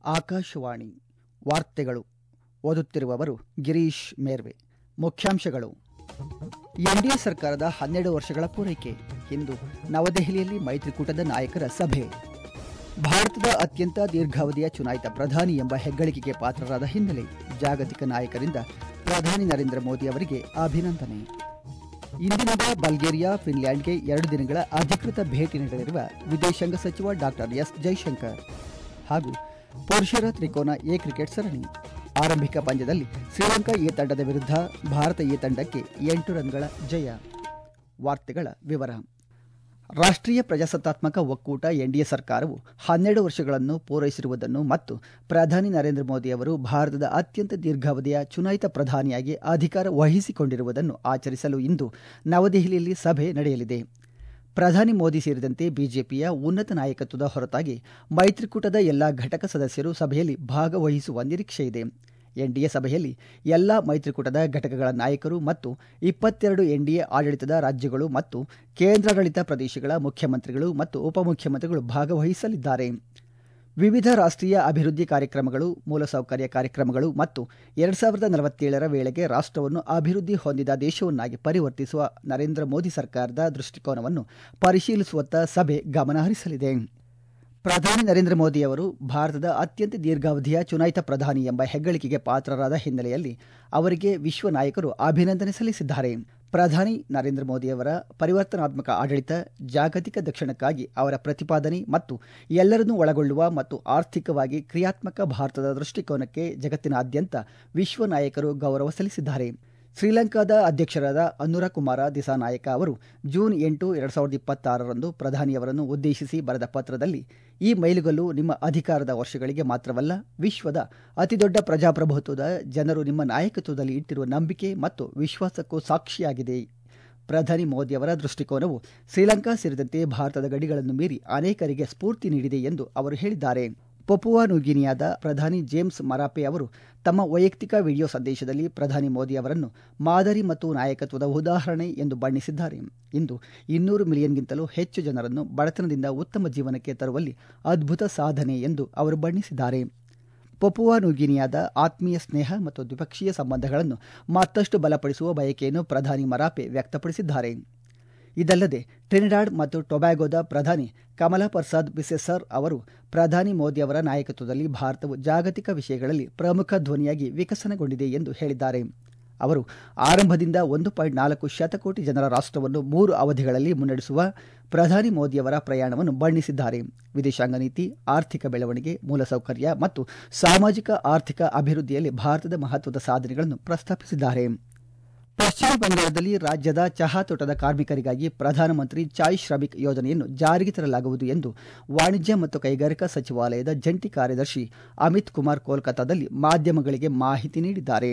ಆಕಾಶವಾಣಿ ವಾರ್ತೆಗಳು ಓದುತ್ತಿರುವವರು ಗಿರೀಶ್ ಮೇರ್ವೆ ಮುಖ್ಯಾಂಶಗಳು ಎನ್ಡಿಎ ಸರ್ಕಾರದ ಹನ್ನೆರಡು ವರ್ಷಗಳ ಪೂರೈಕೆ ಇಂದು ನವದೆಹಲಿಯಲ್ಲಿ ಮೈತ್ರಿಕೂಟದ ನಾಯಕರ ಸಭೆ ಭಾರತದ ಅತ್ಯಂತ ದೀರ್ಘಾವಧಿಯ ಚುನಾಯಿತ ಪ್ರಧಾನಿ ಎಂಬ ಹೆಗ್ಗಳಿಕೆಗೆ ಪಾತ್ರರಾದ ಹಿನ್ನೆಲೆ ಜಾಗತಿಕ ನಾಯಕರಿಂದ ಪ್ರಧಾನಿ ನರೇಂದ್ರ ಮೋದಿ ಅವರಿಗೆ ಅಭಿನಂದನೆ ಇಂದಿನಿಂದ ಬಲ್ಗೇರಿಯಾ ಫಿನ್ಲ್ಯಾಂಡ್ಗೆ ಎರಡು ದಿನಗಳ ಅಧಿಕೃತ ಭೇಟಿ ನೀಡಲಿರುವ ವಿದೇಶಾಂಗ ಸಚಿವ ಡಾಕ್ಟರ್ ಎಸ್ ಜೈಶಂಕರ್ ಹಾಗೂ ಪುರುಷರ ತ್ರಿಕೋನ ಎ ಕ್ರಿಕೆಟ್ ಸರಣಿ ಆರಂಭಿಕ ಪಂದ್ಯದಲ್ಲಿ ಶ್ರೀಲಂಕಾ ಎ ತಂಡದ ವಿರುದ್ಧ ಭಾರತ ಎ ತಂಡಕ್ಕೆ ಎಂಟು ರನ್ಗಳ ಜಯ ವಾರ್ತೆಗಳ ವಿವರ ರಾಷ್ಟ್ರೀಯ ಪ್ರಜಾಸತ್ತಾತ್ಮಕ ಒಕ್ಕೂಟ ಎನ್ಡಿಎ ಸರ್ಕಾರವು ಹನ್ನೆರಡು ವರ್ಷಗಳನ್ನು ಪೂರೈಸಿರುವುದನ್ನು ಮತ್ತು ಪ್ರಧಾನಿ ನರೇಂದ್ರ ಮೋದಿ ಅವರು ಭಾರತದ ಅತ್ಯಂತ ದೀರ್ಘಾವಧಿಯ ಚುನಾಯಿತ ಪ್ರಧಾನಿಯಾಗಿ ಅಧಿಕಾರ ವಹಿಸಿಕೊಂಡಿರುವುದನ್ನು ಆಚರಿಸಲು ಇಂದು ನವದೆಹಲಿಯಲ್ಲಿ ಸಭೆ ನಡೆಯಲಿದೆ ಪ್ರಧಾನಿ ಮೋದಿ ಸೇರಿದಂತೆ ಬಿಜೆಪಿಯ ಉನ್ನತ ನಾಯಕತ್ವದ ಹೊರತಾಗಿ ಮೈತ್ರಿಕೂಟದ ಎಲ್ಲಾ ಘಟಕ ಸದಸ್ಯರು ಸಭೆಯಲ್ಲಿ ಭಾಗವಹಿಸುವ ನಿರೀಕ್ಷೆಯಿದೆ ಎನ್ಡಿಎ ಸಭೆಯಲ್ಲಿ ಎಲ್ಲಾ ಮೈತ್ರಿಕೂಟದ ಘಟಕಗಳ ನಾಯಕರು ಮತ್ತು ಇಪ್ಪತ್ತೆರಡು ಎನ್ಡಿಎ ಆಡಳಿತದ ರಾಜ್ಯಗಳು ಮತ್ತು ಕೇಂದ್ರಾಡಳಿತ ಪ್ರದೇಶಗಳ ಮುಖ್ಯಮಂತ್ರಿಗಳು ಮತ್ತು ಉಪಮುಖ್ಯಮಂತ್ರಿಗಳು ಭಾಗವಹಿಸಲಿದ್ದಾರೆ ವಿವಿಧ ರಾಷ್ಟ್ರೀಯ ಅಭಿವೃದ್ಧಿ ಕಾರ್ಯಕ್ರಮಗಳು ಮೂಲಸೌಕರ್ಯ ಕಾರ್ಯಕ್ರಮಗಳು ಮತ್ತು ಎರಡು ಸಾವಿರದ ನಲವತ್ತೇಳರ ವೇಳೆಗೆ ರಾಷ್ಟ್ರವನ್ನು ಅಭಿವೃದ್ಧಿ ಹೊಂದಿದ ದೇಶವನ್ನಾಗಿ ಪರಿವರ್ತಿಸುವ ನರೇಂದ್ರ ಮೋದಿ ಸರ್ಕಾರದ ದೃಷ್ಟಿಕೋನವನ್ನು ಪರಿಶೀಲಿಸುವತ್ತ ಸಭೆ ಗಮನಹರಿಸಲಿದೆ ಪ್ರಧಾನಿ ನರೇಂದ್ರ ಮೋದಿ ಅವರು ಭಾರತದ ಅತ್ಯಂತ ದೀರ್ಘಾವಧಿಯ ಚುನಾಯಿತ ಪ್ರಧಾನಿ ಎಂಬ ಹೆಗ್ಗಳಿಕೆಗೆ ಪಾತ್ರರಾದ ಹಿನ್ನೆಲೆಯಲ್ಲಿ ಅವರಿಗೆ ವಿಶ್ವ ನಾಯಕರು ಅಭಿನಂದನೆ ಸಲ್ಲಿಸಿದ್ದಾರೆ ಪ್ರಧಾನಿ ನರೇಂದ್ರ ಮೋದಿಯವರ ಪರಿವರ್ತನಾತ್ಮಕ ಆಡಳಿತ ಜಾಗತಿಕ ದಕ್ಷಿಣಕ್ಕಾಗಿ ಅವರ ಪ್ರತಿಪಾದನೆ ಮತ್ತು ಎಲ್ಲರನ್ನೂ ಒಳಗೊಳ್ಳುವ ಮತ್ತು ಆರ್ಥಿಕವಾಗಿ ಕ್ರಿಯಾತ್ಮಕ ಭಾರತದ ದೃಷ್ಟಿಕೋನಕ್ಕೆ ಜಗತ್ತಿನಾದ್ಯಂತ ವಿಶ್ವ ನಾಯಕರು ಗೌರವ ಸಲ್ಲಿಸಿದ್ದಾರೆ ಶ್ರೀಲಂಕಾದ ಅಧ್ಯಕ್ಷರಾದ ಅನುರ ಕುಮಾರ ದಿಸಾನಾಯಕ ಅವರು ಜೂನ್ ಎಂಟು ಎರಡು ಸಾವಿರದ ಇಪ್ಪತ್ತಾರರಂದು ಪ್ರಧಾನಿಯವರನ್ನು ಉದ್ದೇಶಿಸಿ ಬರೆದ ಪತ್ರದಲ್ಲಿ ಈ ಮೈಲುಗಲ್ಲು ನಿಮ್ಮ ಅಧಿಕಾರದ ವರ್ಷಗಳಿಗೆ ಮಾತ್ರವಲ್ಲ ವಿಶ್ವದ ಅತಿದೊಡ್ಡ ಪ್ರಜಾಪ್ರಭುತ್ವದ ಜನರು ನಿಮ್ಮ ನಾಯಕತ್ವದಲ್ಲಿ ಇಟ್ಟಿರುವ ನಂಬಿಕೆ ಮತ್ತು ವಿಶ್ವಾಸಕ್ಕೂ ಸಾಕ್ಷಿಯಾಗಿದೆ ಪ್ರಧಾನಿ ಮೋದಿಯವರ ದೃಷ್ಟಿಕೋನವು ಶ್ರೀಲಂಕಾ ಸೇರಿದಂತೆ ಭಾರತದ ಗಡಿಗಳನ್ನು ಮೀರಿ ಅನೇಕರಿಗೆ ಸ್ಫೂರ್ತಿ ನೀಡಿದೆ ಎಂದು ಅವರು ಹೇಳಿದ್ದಾರೆ ಪಪುವಾ ನ್ಯೂಗಿನಿಯಾದ ಪ್ರಧಾನಿ ಜೇಮ್ಸ್ ಮರಾಪೆ ಅವರು ತಮ್ಮ ವೈಯಕ್ತಿಕ ವಿಡಿಯೋ ಸಂದೇಶದಲ್ಲಿ ಪ್ರಧಾನಿ ಮೋದಿ ಅವರನ್ನು ಮಾದರಿ ಮತ್ತು ನಾಯಕತ್ವದ ಉದಾಹರಣೆ ಎಂದು ಬಣ್ಣಿಸಿದ್ದಾರೆ ಇಂದು ಇನ್ನೂರು ಮಿಲಿಯನ್ಗಿಂತಲೂ ಹೆಚ್ಚು ಜನರನ್ನು ಬಡತನದಿಂದ ಉತ್ತಮ ಜೀವನಕ್ಕೆ ತರುವಲ್ಲಿ ಅದ್ಭುತ ಸಾಧನೆ ಎಂದು ಅವರು ಬಣ್ಣಿಸಿದ್ದಾರೆ ಪಪುವಾ ನ್ಯೂಗಿನಿಯಾದ ಆತ್ಮೀಯ ಸ್ನೇಹ ಮತ್ತು ದ್ವಿಪಕ್ಷೀಯ ಸಂಬಂಧಗಳನ್ನು ಮತ್ತಷ್ಟು ಬಲಪಡಿಸುವ ಬಯಕೆಯನ್ನು ಪ್ರಧಾನಿ ಮರಾಪೆ ವ್ಯಕ್ತಪಡಿಸಿದ್ದಾರೆ ಇದಲ್ಲದೆ ಟ್ರಿನಿಡಾಡ್ ಮತ್ತು ಟೊಬ್ಯಾಗೊದ ಪ್ರಧಾನಿ ಕಮಲಾ ಪ್ರಸಾದ್ ಬಿಸೆಸರ್ ಅವರು ಪ್ರಧಾನಿ ಮೋದಿ ಅವರ ನಾಯಕತ್ವದಲ್ಲಿ ಭಾರತವು ಜಾಗತಿಕ ವಿಷಯಗಳಲ್ಲಿ ಪ್ರಮುಖ ಧ್ವನಿಯಾಗಿ ವಿಕಸನಗೊಂಡಿದೆ ಎಂದು ಹೇಳಿದ್ದಾರೆ ಅವರು ಆರಂಭದಿಂದ ಒಂದು ಪಾಯಿಂಟ್ ನಾಲ್ಕು ಶತಕೋಟಿ ಜನರ ರಾಷ್ಟ್ರವನ್ನು ಮೂರು ಅವಧಿಗಳಲ್ಲಿ ಮುನ್ನಡೆಸುವ ಪ್ರಧಾನಿ ಮೋದಿಯವರ ಪ್ರಯಾಣವನ್ನು ಬಣ್ಣಿಸಿದ್ದಾರೆ ವಿದೇಶಾಂಗ ನೀತಿ ಆರ್ಥಿಕ ಬೆಳವಣಿಗೆ ಮೂಲಸೌಕರ್ಯ ಮತ್ತು ಸಾಮಾಜಿಕ ಆರ್ಥಿಕ ಅಭಿವೃದ್ಧಿಯಲ್ಲಿ ಭಾರತದ ಮಹತ್ವದ ಸಾಧನೆಗಳನ್ನು ಪ್ರಸ್ತಾಪಿಸಿದ್ದಾರೆ ಪಶ್ಚಿಮ ಬಂಗಾಳದಲ್ಲಿ ರಾಜ್ಯದ ಚಹಾ ತೋಟದ ಕಾರ್ಮಿಕರಿಗಾಗಿ ಪ್ರಧಾನಮಂತ್ರಿ ಚಾಯ್ ಶ್ರಮಿಕ್ ಯೋಜನೆಯನ್ನು ಜಾರಿಗೆ ತರಲಾಗುವುದು ಎಂದು ವಾಣಿಜ್ಯ ಮತ್ತು ಕೈಗಾರಿಕಾ ಸಚಿವಾಲಯದ ಜಂಟಿ ಕಾರ್ಯದರ್ಶಿ ಅಮಿತ್ ಕುಮಾರ್ ಕೋಲ್ಕತ್ತಾದಲ್ಲಿ ಮಾಧ್ಯಮಗಳಿಗೆ ಮಾಹಿತಿ ನೀಡಿದ್ದಾರೆ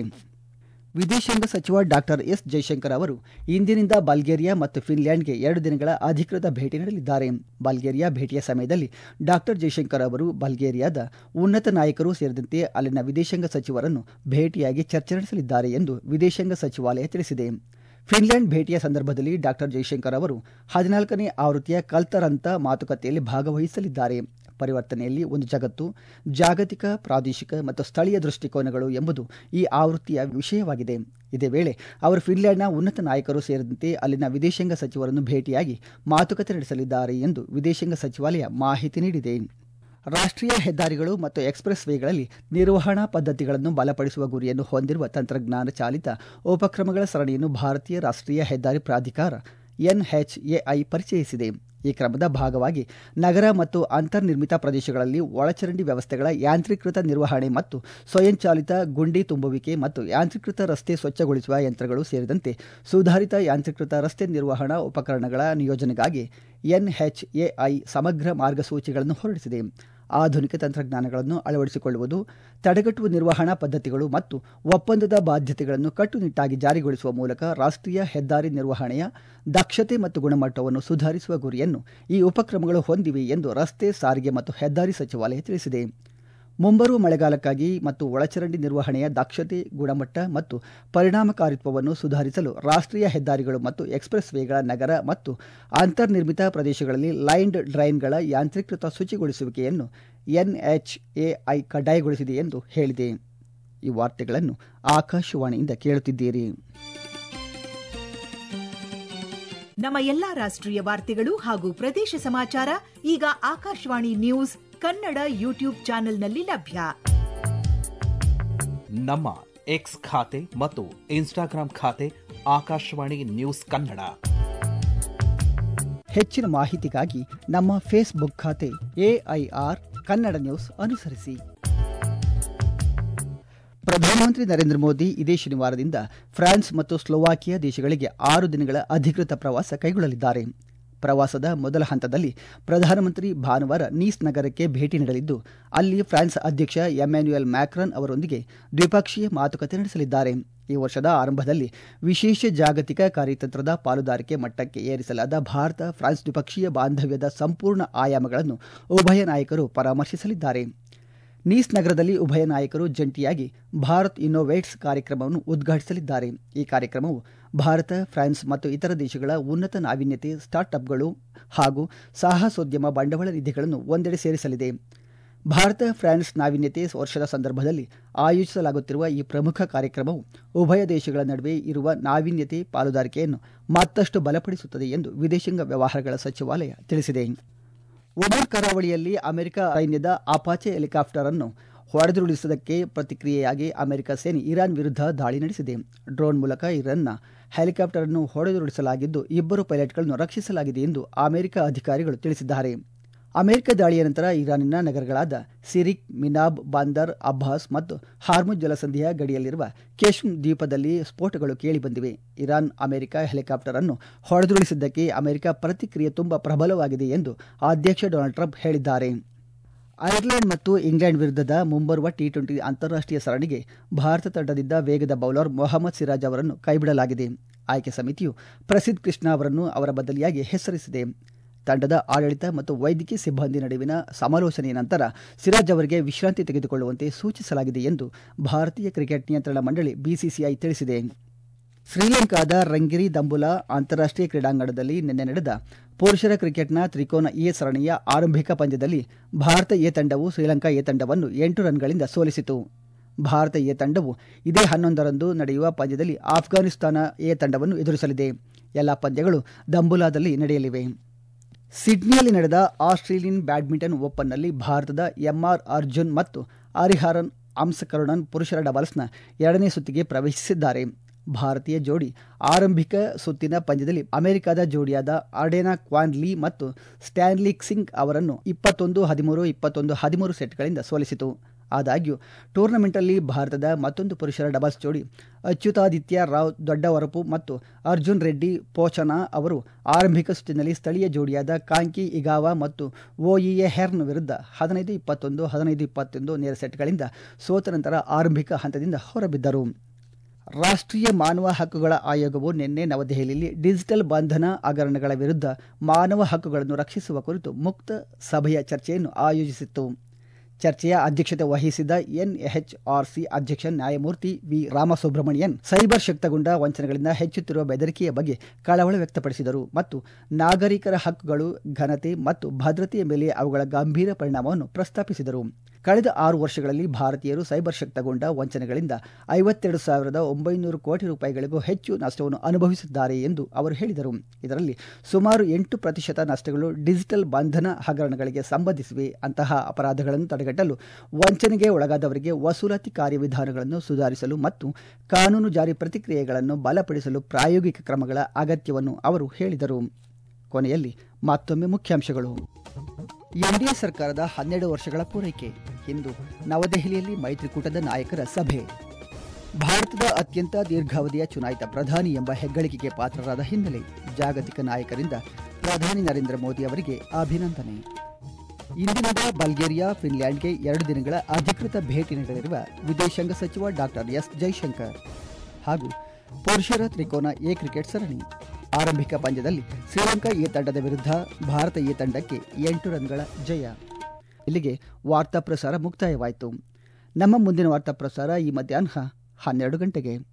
ವಿದೇಶಾಂಗ ಸಚಿವ ಡಾಕ್ಟರ್ ಎಸ್ ಜೈಶಂಕರ್ ಅವರು ಇಂದಿನಿಂದ ಬಲ್ಗೇರಿಯಾ ಮತ್ತು ಫಿನ್ಲ್ಯಾಂಡ್ಗೆ ಎರಡು ದಿನಗಳ ಅಧಿಕೃತ ಭೇಟಿ ನೀಡಲಿದ್ದಾರೆ ಬಲ್ಗೇರಿಯಾ ಭೇಟಿಯ ಸಮಯದಲ್ಲಿ ಡಾಕ್ಟರ್ ಜೈಶಂಕರ್ ಅವರು ಬಲ್ಗೇರಿಯಾದ ಉನ್ನತ ನಾಯಕರು ಸೇರಿದಂತೆ ಅಲ್ಲಿನ ವಿದೇಶಾಂಗ ಸಚಿವರನ್ನು ಭೇಟಿಯಾಗಿ ಚರ್ಚೆ ನಡೆಸಲಿದ್ದಾರೆ ಎಂದು ವಿದೇಶಾಂಗ ಸಚಿವಾಲಯ ತಿಳಿಸಿದೆ ಫಿನ್ಲ್ಯಾಂಡ್ ಭೇಟಿಯ ಸಂದರ್ಭದಲ್ಲಿ ಡಾಕ್ಟರ್ ಜೈಶಂಕರ್ ಅವರು ಹದಿನಾಲ್ಕನೇ ಆವೃತ್ತಿಯ ಕಲ್ತರಂತ ಮಾತುಕತೆಯಲ್ಲಿ ಭಾಗವಹಿಸಲಿದ್ದಾರೆ ಪರಿವರ್ತನೆಯಲ್ಲಿ ಒಂದು ಜಗತ್ತು ಜಾಗತಿಕ ಪ್ರಾದೇಶಿಕ ಮತ್ತು ಸ್ಥಳೀಯ ದೃಷ್ಟಿಕೋನಗಳು ಎಂಬುದು ಈ ಆವೃತ್ತಿಯ ವಿಷಯವಾಗಿದೆ ಇದೇ ವೇಳೆ ಅವರು ಫಿನ್ಲ್ಯಾಂಡ್ನ ಉನ್ನತ ನಾಯಕರು ಸೇರಿದಂತೆ ಅಲ್ಲಿನ ವಿದೇಶಾಂಗ ಸಚಿವರನ್ನು ಭೇಟಿಯಾಗಿ ಮಾತುಕತೆ ನಡೆಸಲಿದ್ದಾರೆ ಎಂದು ವಿದೇಶಾಂಗ ಸಚಿವಾಲಯ ಮಾಹಿತಿ ನೀಡಿದೆ ರಾಷ್ಟ್ರೀಯ ಹೆದ್ದಾರಿಗಳು ಮತ್ತು ಎಕ್ಸ್ಪ್ರೆಸ್ ವೇಗಳಲ್ಲಿ ನಿರ್ವಹಣಾ ಪದ್ಧತಿಗಳನ್ನು ಬಲಪಡಿಸುವ ಗುರಿಯನ್ನು ಹೊಂದಿರುವ ತಂತ್ರಜ್ಞಾನ ಚಾಲಿತ ಉಪಕ್ರಮಗಳ ಸರಣಿಯನ್ನು ಭಾರತೀಯ ರಾಷ್ಟ್ರೀಯ ಹೆದ್ದಾರಿ ಪ್ರಾಧಿಕಾರ ಎನ್ಎಚ್ಎಐ ಪರಿಚಯಿಸಿದೆ ಈ ಕ್ರಮದ ಭಾಗವಾಗಿ ನಗರ ಮತ್ತು ಅಂತರ್ನಿರ್ಮಿತ ಪ್ರದೇಶಗಳಲ್ಲಿ ಒಳಚರಂಡಿ ವ್ಯವಸ್ಥೆಗಳ ಯಾಂತ್ರೀಕೃತ ನಿರ್ವಹಣೆ ಮತ್ತು ಸ್ವಯಂಚಾಲಿತ ಗುಂಡಿ ತುಂಬುವಿಕೆ ಮತ್ತು ಯಾಂತ್ರೀಕೃತ ರಸ್ತೆ ಸ್ವಚ್ಛಗೊಳಿಸುವ ಯಂತ್ರಗಳು ಸೇರಿದಂತೆ ಸುಧಾರಿತ ಯಾಂತ್ರೀಕೃತ ರಸ್ತೆ ನಿರ್ವಹಣಾ ಉಪಕರಣಗಳ ನಿಯೋಜನೆಗಾಗಿ ಎನ್ಎಚ್ಎಐ ಸಮಗ್ರ ಮಾರ್ಗಸೂಚಿಗಳನ್ನು ಹೊರಡಿಸಿದೆ ಆಧುನಿಕ ತಂತ್ರಜ್ಞಾನಗಳನ್ನು ಅಳವಡಿಸಿಕೊಳ್ಳುವುದು ತಡೆಗಟ್ಟುವ ನಿರ್ವಹಣಾ ಪದ್ಧತಿಗಳು ಮತ್ತು ಒಪ್ಪಂದದ ಬಾಧ್ಯತೆಗಳನ್ನು ಕಟ್ಟುನಿಟ್ಟಾಗಿ ಜಾರಿಗೊಳಿಸುವ ಮೂಲಕ ರಾಷ್ಟ್ರೀಯ ಹೆದ್ದಾರಿ ನಿರ್ವಹಣೆಯ ದಕ್ಷತೆ ಮತ್ತು ಗುಣಮಟ್ಟವನ್ನು ಸುಧಾರಿಸುವ ಗುರಿಯನ್ನು ಈ ಉಪಕ್ರಮಗಳು ಹೊಂದಿವೆ ಎಂದು ರಸ್ತೆ ಸಾರಿಗೆ ಮತ್ತು ಹೆದ್ದಾರಿ ಸಚಿವಾಲಯ ತಿಳಿಸಿದೆ ಮುಂಬರುವ ಮಳೆಗಾಲಕ್ಕಾಗಿ ಮತ್ತು ಒಳಚರಂಡಿ ನಿರ್ವಹಣೆಯ ದಕ್ಷತೆ ಗುಣಮಟ್ಟ ಮತ್ತು ಪರಿಣಾಮಕಾರಿತ್ವವನ್ನು ಸುಧಾರಿಸಲು ರಾಷ್ಟ್ರೀಯ ಹೆದ್ದಾರಿಗಳು ಮತ್ತು ಎಕ್ಸ್ಪ್ರೆಸ್ ವೇಗಳ ನಗರ ಮತ್ತು ಅಂತರ್ನಿರ್ಮಿತ ಪ್ರದೇಶಗಳಲ್ಲಿ ಲೈನ್ಡ್ ಡ್ರೈನ್ಗಳ ಯಾಂತ್ರೀಕೃತ ಶುಚಿಗೊಳಿಸುವಿಕೆಯನ್ನು ಎನ್ಎಚ್ಎಐ ಕಡ್ಡಾಯಗೊಳಿಸಿದೆ ಎಂದು ಹೇಳಿದೆ ಈ ವಾರ್ತೆಗಳನ್ನು ಆಕಾಶವಾಣಿಯಿಂದ ಕೇಳುತ್ತಿದ್ದೀರಿ ನಮ್ಮ ಎಲ್ಲಾ ರಾಷ್ಟ್ರೀಯ ವಾರ್ತೆಗಳು ಹಾಗೂ ಪ್ರದೇಶ ಸಮಾಚಾರ ಈಗ ಆಕಾಶವಾಣಿ ನ್ಯೂಸ್ ಕನ್ನಡ ಯೂಟ್ಯೂಬ್ ಚಾನೆಲ್ನಲ್ಲಿ ಲಭ್ಯ ನಮ್ಮ ಎಕ್ಸ್ ಖಾತೆ ಮತ್ತು ಇನ್ಸ್ಟಾಗ್ರಾಂ ಖಾತೆ ಆಕಾಶವಾಣಿ ನ್ಯೂಸ್ ಕನ್ನಡ ಹೆಚ್ಚಿನ ಮಾಹಿತಿಗಾಗಿ ನಮ್ಮ ಫೇಸ್ಬುಕ್ ಖಾತೆ ಎಐಆರ್ ಕನ್ನಡ ನ್ಯೂಸ್ ಅನುಸರಿಸಿ ಪ್ರಧಾನಮಂತ್ರಿ ನರೇಂದ್ರ ಮೋದಿ ಇದೇ ಶನಿವಾರದಿಂದ ಫ್ರಾನ್ಸ್ ಮತ್ತು ಸ್ಲೋವಾಕಿಯಾ ದೇಶಗಳಿಗೆ ಆರು ದಿನಗಳ ಅಧಿಕೃತ ಪ್ರವಾಸ ಕೈಗೊಳ್ಳಲಿದ್ದಾರೆ ಪ್ರವಾಸದ ಮೊದಲ ಹಂತದಲ್ಲಿ ಪ್ರಧಾನಮಂತ್ರಿ ಭಾನುವಾರ ನೀಸ್ ನಗರಕ್ಕೆ ಭೇಟಿ ನೀಡಲಿದ್ದು ಅಲ್ಲಿ ಫ್ರಾನ್ಸ್ ಅಧ್ಯಕ್ಷ ಎಮ್ಯಾನ್ಯುಯಲ್ ಮ್ಯಾಕ್ರನ್ ಅವರೊಂದಿಗೆ ದ್ವಿಪಕ್ಷೀಯ ಮಾತುಕತೆ ನಡೆಸಲಿದ್ದಾರೆ ಈ ವರ್ಷದ ಆರಂಭದಲ್ಲಿ ವಿಶೇಷ ಜಾಗತಿಕ ಕಾರ್ಯತಂತ್ರದ ಪಾಲುದಾರಿಕೆ ಮಟ್ಟಕ್ಕೆ ಏರಿಸಲಾದ ಭಾರತ ಫ್ರಾನ್ಸ್ ದ್ವಿಪಕ್ಷೀಯ ಬಾಂಧವ್ಯದ ಸಂಪೂರ್ಣ ಆಯಾಮಗಳನ್ನು ಉಭಯ ನಾಯಕರು ಪರಾಮರ್ಶಿಸಲಿದ್ದಾರೆ ನೀಸ್ ನಗರದಲ್ಲಿ ಉಭಯ ನಾಯಕರು ಜಂಟಿಯಾಗಿ ಭಾರತ್ ಇನ್ನೋವೇಟ್ಸ್ ಕಾರ್ಯಕ್ರಮವನ್ನು ಉದ್ಘಾಟಿಸಲಿದ್ದಾರೆ ಈ ಕಾರ್ಯಕ್ರಮವು ಭಾರತ ಫ್ರಾನ್ಸ್ ಮತ್ತು ಇತರ ದೇಶಗಳ ಉನ್ನತ ನಾವೀನ್ಯತೆ ಸ್ಟಾರ್ಟ್ಅಪ್ಗಳು ಹಾಗೂ ಸಾಹಸೋದ್ಯಮ ಬಂಡವಾಳ ನಿಧಿಗಳನ್ನು ಒಂದೆಡೆ ಸೇರಿಸಲಿದೆ ಭಾರತ ಫ್ರಾನ್ಸ್ ನಾವೀನ್ಯತೆ ವರ್ಷದ ಸಂದರ್ಭದಲ್ಲಿ ಆಯೋಜಿಸಲಾಗುತ್ತಿರುವ ಈ ಪ್ರಮುಖ ಕಾರ್ಯಕ್ರಮವು ಉಭಯ ದೇಶಗಳ ನಡುವೆ ಇರುವ ನಾವೀನ್ಯತೆ ಪಾಲುದಾರಿಕೆಯನ್ನು ಮತ್ತಷ್ಟು ಬಲಪಡಿಸುತ್ತದೆ ಎಂದು ವಿದೇಶಾಂಗ ವ್ಯವಹಾರಗಳ ಸಚಿವಾಲಯ ತಿಳಿಸಿದೆ ಒಮರ್ ಕರಾವಳಿಯಲ್ಲಿ ಅಮೆರಿಕ ಸೈನ್ಯದ ಅಪಾಚೆ ಹೆಲಿಕಾಪ್ಟರ್ ಅನ್ನು ಹೊಡೆದುರುಳಿಸುವುದಕ್ಕೆ ಪ್ರತಿಕ್ರಿಯೆಯಾಗಿ ಅಮೆರಿಕ ಸೇನೆ ಇರಾನ್ ವಿರುದ್ಧ ದಾಳಿ ನಡೆಸಿದೆ ಡ್ರೋನ್ ಮೂಲಕ ಇರಾನ್ನ ಹೆಲಿಕಾಪ್ಟರ್ ಅನ್ನು ಹೊಡೆದುರುಳಿಸಲಾಗಿದ್ದು ಇಬ್ಬರು ಪೈಲಟ್ಗಳನ್ನು ರಕ್ಷಿಸಲಾಗಿದೆ ಎಂದು ಅಮೆರಿಕ ಅಧಿಕಾರಿಗಳು ತಿಳಿಸಿದ್ದಾರೆ ಅಮೆರಿಕ ದಾಳಿಯ ನಂತರ ಇರಾನಿನ ನಗರಗಳಾದ ಸಿರಿಕ್ ಮಿನಾಬ್ ಬಾಂದರ್ ಅಬ್ಬಾಸ್ ಮತ್ತು ಹಾರ್ಮುಜ್ ಜಲಸಂಧಿಯ ಗಡಿಯಲ್ಲಿರುವ ಕೇಶ್ಮ್ ದ್ವೀಪದಲ್ಲಿ ಸ್ಫೋಟಗಳು ಕೇಳಿಬಂದಿವೆ ಇರಾನ್ ಅಮೆರಿಕ ಹೆಲಿಕಾಪ್ಟರ್ ಅನ್ನು ಹೊಡೆದುರುಳಿಸಿದ್ದಕ್ಕೆ ಅಮೆರಿಕ ಪ್ರತಿಕ್ರಿಯೆ ತುಂಬಾ ಪ್ರಬಲವಾಗಿದೆ ಎಂದು ಅಧ್ಯಕ್ಷ ಡೊನಾಲ್ಡ್ ಟ್ರಂಪ್ ಹೇಳಿದ್ದಾರೆ ಐರ್ಲೆಂಡ್ ಮತ್ತು ಇಂಗ್ಲೆಂಡ್ ವಿರುದ್ಧದ ಮುಂಬರುವ ಟಿ ಟ್ವೆಂಟಿ ಅಂತಾರಾಷ್ಟ್ರೀಯ ಸರಣಿಗೆ ಭಾರತ ತಂಡದಿಂದ ವೇಗದ ಬೌಲರ್ ಮೊಹಮ್ಮದ್ ಸಿರಾಜ್ ಅವರನ್ನು ಕೈಬಿಡಲಾಗಿದೆ ಆಯ್ಕೆ ಸಮಿತಿಯು ಪ್ರಸಿದ್ಧ ಕೃಷ್ಣ ಅವರನ್ನು ಅವರ ಬದಲಿಯಾಗಿ ಹೆಸರಿಸಿದೆ ತಂಡದ ಆಡಳಿತ ಮತ್ತು ವೈದ್ಯಕೀಯ ಸಿಬ್ಬಂದಿ ನಡುವಿನ ಸಮಾಲೋಚನೆಯ ನಂತರ ಸಿರಾಜ್ ಅವರಿಗೆ ವಿಶ್ರಾಂತಿ ತೆಗೆದುಕೊಳ್ಳುವಂತೆ ಸೂಚಿಸಲಾಗಿದೆ ಎಂದು ಭಾರತೀಯ ಕ್ರಿಕೆಟ್ ನಿಯಂತ್ರಣ ಮಂಡಳಿ ಬಿಸಿಸಿಐ ತಿಳಿಸಿದೆ ಶ್ರೀಲಂಕಾದ ರಂಗಿರಿ ದಂಬುಲಾ ಅಂತಾರಾಷ್ಟ್ರೀಯ ಕ್ರೀಡಾಂಗಣದಲ್ಲಿ ನಿನ್ನೆ ನಡೆದ ಪುರುಷರ ಕ್ರಿಕೆಟ್ನ ತ್ರಿಕೋನ ಎ ಸರಣಿಯ ಆರಂಭಿಕ ಪಂದ್ಯದಲ್ಲಿ ಭಾರತ ಎ ತಂಡವು ಶ್ರೀಲಂಕಾ ಎ ತಂಡವನ್ನು ಎಂಟು ರನ್ಗಳಿಂದ ಸೋಲಿಸಿತು ಭಾರತ ಎ ತಂಡವು ಇದೇ ಹನ್ನೊಂದರಂದು ನಡೆಯುವ ಪಂದ್ಯದಲ್ಲಿ ಆಫ್ಘಾನಿಸ್ತಾನ ಎ ತಂಡವನ್ನು ಎದುರಿಸಲಿದೆ ಎಲ್ಲ ಪಂದ್ಯಗಳು ದಂಬುಲಾದಲ್ಲಿ ನಡೆಯಲಿವೆ ಸಿಡ್ನಿಯಲ್ಲಿ ನಡೆದ ಆಸ್ಟ್ರೇಲಿಯನ್ ಬ್ಯಾಡ್ಮಿಂಟನ್ ಓಪನ್ನಲ್ಲಿ ಭಾರತದ ಎಂಆರ್ ಅರ್ಜುನ್ ಮತ್ತು ಹರಿಹರನ್ ಅಂಸಕರುಣನ್ ಪುರುಷರ ಡಬಲ್ಸ್ನ ಎರಡನೇ ಸುತ್ತಿಗೆ ಪ್ರವೇಶಿಸಿದ್ದಾರೆ ಭಾರತೀಯ ಜೋಡಿ ಆರಂಭಿಕ ಸುತ್ತಿನ ಪಂದ್ಯದಲ್ಲಿ ಅಮೆರಿಕದ ಜೋಡಿಯಾದ ಅರ್ಡೆನಾ ಕ್ವಾನ್ ಲೀ ಮತ್ತು ಸ್ಟ್ಯಾನ್ಲಿ ಸಿಂಗ್ ಅವರನ್ನು ಇಪ್ಪತ್ತೊಂದು ಹದಿಮೂರು ಇಪ್ಪತ್ತೊಂದು ಹದಿಮೂರು ಸೆಟ್ಗಳಿಂದ ಸೋಲಿಸಿತು ಆದಾಗ್ಯೂ ಟೂರ್ನಮೆಂಟ್ನಲ್ಲಿ ಭಾರತದ ಮತ್ತೊಂದು ಪುರುಷರ ಡಬಲ್ಸ್ ಜೋಡಿ ಅಚ್ಯುತಾದಿತ್ಯ ರಾವ್ ದೊಡ್ಡವರಪು ಮತ್ತು ಅರ್ಜುನ್ ರೆಡ್ಡಿ ಪೋಚನಾ ಅವರು ಆರಂಭಿಕ ಸುತ್ತಿನಲ್ಲಿ ಸ್ಥಳೀಯ ಜೋಡಿಯಾದ ಕಾಂಕಿ ಇಗಾವಾ ಮತ್ತು ಓಇಎ ಹೆರ್ನ್ ವಿರುದ್ಧ ಹದಿನೈದು ಇಪ್ಪತ್ತೊಂದು ಹದಿನೈದು ಇಪ್ಪತ್ತೊಂದು ನೇರ ಸೆಟ್ಗಳಿಂದ ಸೋತ ನಂತರ ಆರಂಭಿಕ ಹಂತದಿಂದ ಹೊರಬಿದ್ದರು ರಾಷ್ಟ್ರೀಯ ಮಾನವ ಹಕ್ಕುಗಳ ಆಯೋಗವು ನಿನ್ನೆ ನವದೆಹಲಿಯಲ್ಲಿ ಡಿಜಿಟಲ್ ಬಂಧನ ಹಗರಣಗಳ ವಿರುದ್ಧ ಮಾನವ ಹಕ್ಕುಗಳನ್ನು ರಕ್ಷಿಸುವ ಕುರಿತು ಮುಕ್ತ ಸಭೆಯ ಚರ್ಚೆಯನ್ನು ಆಯೋಜಿಸಿತ್ತು ಚರ್ಚೆಯ ಅಧ್ಯಕ್ಷತೆ ವಹಿಸಿದ ಎನ್ಎಚ್ಆರ್ಸಿ ಅಧ್ಯಕ್ಷ ನ್ಯಾಯಮೂರ್ತಿ ವಿ ರಾಮಸುಬ್ರಹ್ಮಣಿಯನ್ ಸೈಬರ್ ಶಕ್ತಗೊಂಡ ವಂಚನೆಗಳಿಂದ ಹೆಚ್ಚುತ್ತಿರುವ ಬೆದರಿಕೆಯ ಬಗ್ಗೆ ಕಳವಳ ವ್ಯಕ್ತಪಡಿಸಿದರು ಮತ್ತು ನಾಗರಿಕರ ಹಕ್ಕುಗಳು ಘನತೆ ಮತ್ತು ಭದ್ರತೆಯ ಮೇಲೆ ಅವುಗಳ ಗಂಭೀರ ಪರಿಣಾಮವನ್ನು ಪ್ರಸ್ತಾಪಿಸಿದರು ಕಳೆದ ಆರು ವರ್ಷಗಳಲ್ಲಿ ಭಾರತೀಯರು ಸೈಬರ್ ಶಕ್ತಗೊಂಡ ವಂಚನೆಗಳಿಂದ ಐವತ್ತೆರಡು ಸಾವಿರದ ಒಂಬೈನೂರು ಕೋಟಿ ರೂಪಾಯಿಗಳಿಗೂ ಹೆಚ್ಚು ನಷ್ಟವನ್ನು ಅನುಭವಿಸಿದ್ದಾರೆ ಎಂದು ಅವರು ಹೇಳಿದರು ಇದರಲ್ಲಿ ಸುಮಾರು ಎಂಟು ಪ್ರತಿಶತ ನಷ್ಟಗಳು ಡಿಜಿಟಲ್ ಬಂಧನ ಹಗರಣಗಳಿಗೆ ಸಂಬಂಧಿಸಿವೆ ಅಂತಹ ಅಪರಾಧಗಳನ್ನು ತಡೆಗಟ್ಟಲು ವಂಚನೆಗೆ ಒಳಗಾದವರಿಗೆ ವಸೂಲಾತಿ ಕಾರ್ಯವಿಧಾನಗಳನ್ನು ಸುಧಾರಿಸಲು ಮತ್ತು ಕಾನೂನು ಜಾರಿ ಪ್ರತಿಕ್ರಿಯೆಗಳನ್ನು ಬಲಪಡಿಸಲು ಪ್ರಾಯೋಗಿಕ ಕ್ರಮಗಳ ಅಗತ್ಯವನ್ನು ಅವರು ಹೇಳಿದರು ಕೊನೆಯಲ್ಲಿ ಮತ್ತೊಮ್ಮೆ ಮುಖ್ಯಾಂಶಗಳು ಎನ್ಡಿಎ ಸರ್ಕಾರದ ಹನ್ನೆರಡು ವರ್ಷಗಳ ಪೂರೈಕೆ ಇಂದು ನವದೆಹಲಿಯಲ್ಲಿ ಮೈತ್ರಿಕೂಟದ ನಾಯಕರ ಸಭೆ ಭಾರತದ ಅತ್ಯಂತ ದೀರ್ಘಾವಧಿಯ ಚುನಾಯಿತ ಪ್ರಧಾನಿ ಎಂಬ ಹೆಗ್ಗಳಿಕೆಗೆ ಪಾತ್ರರಾದ ಹಿನ್ನೆಲೆ ಜಾಗತಿಕ ನಾಯಕರಿಂದ ಪ್ರಧಾನಿ ನರೇಂದ್ರ ಮೋದಿ ಅವರಿಗೆ ಅಭಿನಂದನೆ ಇಂದಿನಿಂದ ಬಲ್ಗೇರಿಯಾ ಫಿನ್ಲ್ಯಾಂಡ್ಗೆ ಎರಡು ದಿನಗಳ ಅಧಿಕೃತ ಭೇಟಿ ನೀಡಲಿರುವ ವಿದೇಶಾಂಗ ಸಚಿವ ಡಾಕ್ಟರ್ ಎಸ್ ಜೈಶಂಕರ್ ಹಾಗೂ ಪುರುಷರ ತ್ರಿಕೋನ ಎ ಕ್ರಿಕೆಟ್ ಸರಣಿ ಆರಂಭಿಕ ಪಂದ್ಯದಲ್ಲಿ ಶ್ರೀಲಂಕಾ ಎ ತಂಡದ ವಿರುದ್ಧ ಭಾರತ ಎ ತಂಡಕ್ಕೆ ಎಂಟು ರನ್ಗಳ ಜಯ ಇಲ್ಲಿಗೆ ವಾರ್ತಾ ಪ್ರಸಾರ ಮುಕ್ತಾಯವಾಯಿತು ನಮ್ಮ ಮುಂದಿನ ವಾರ್ತಾ ಪ್ರಸಾರ ಈ ಮಧ್ಯಾಹ್ನ ಹನ್ನೆರಡು ಗಂಟೆಗೆ